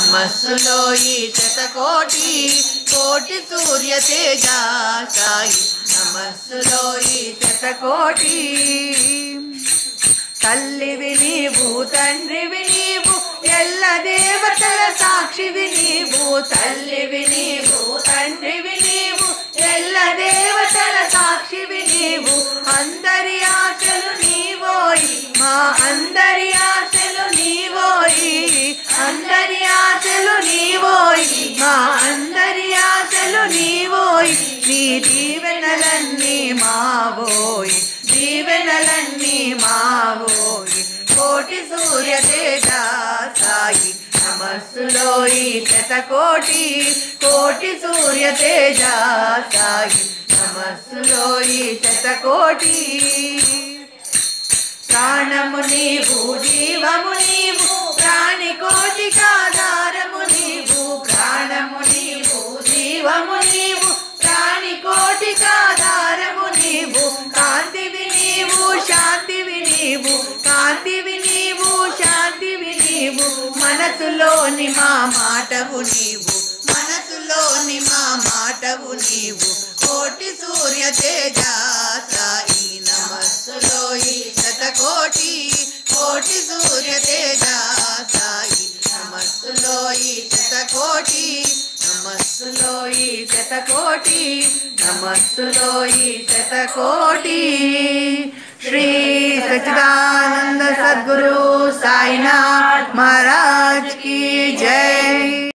నమస్సులో ఈ శతకోటి కోటి సూర్య తేజ సాయి నమస్సులో ఈ శతకోటి తల్లివి నీవు తండ్రివి నీవు ఎల్ల దేవతల సాక్షివి నీవు తల్లివి నీవు తండ్రివి నీవు ఎల్ల దేవతల సాక్షివి నీవు అందరి ఆశలు నీవోయి మా అందరి ఆశలు నీవోయి అందరి ఆశలు నీవోయి మా అందరి ఆశలు నీవోయి నీ దీవెనలన్నీ మావోయి దీవెనలన్నీ మావోయి కోటి సూర్య తేజ సాయి నమస్సులో ఈ శతకోటి కోటి సూర్య తేజ సాయి నమస్సులో ఈ శతకోటి ప్రాణము నీవు జీవము నీవు ప్రాణి కోటికాధారము నీవు ప్రాణము నీవు జీవము నీవు ప్రాణి కోటికాధారము నీవు కాంతివి నీవు శాంతివి నీవు కాంతివి నీవు శాంతివి నీవు మనసులోని మా మాటవు నీవు మనసులోని మా మాటవు నీవు కోటి సూర్య తేజ సాయి నమస్సులో ఈ శతకోటి కోటి సూర్య తేజ సాయి నమస్సులో ఈ శతకోటి నమస్సులో ఈ శతకోటి నమస్సులో ఈ శతకోటి శ్రీ సచిదానంద సద్గురు సాయినాథ్ మహారాజ్ की जय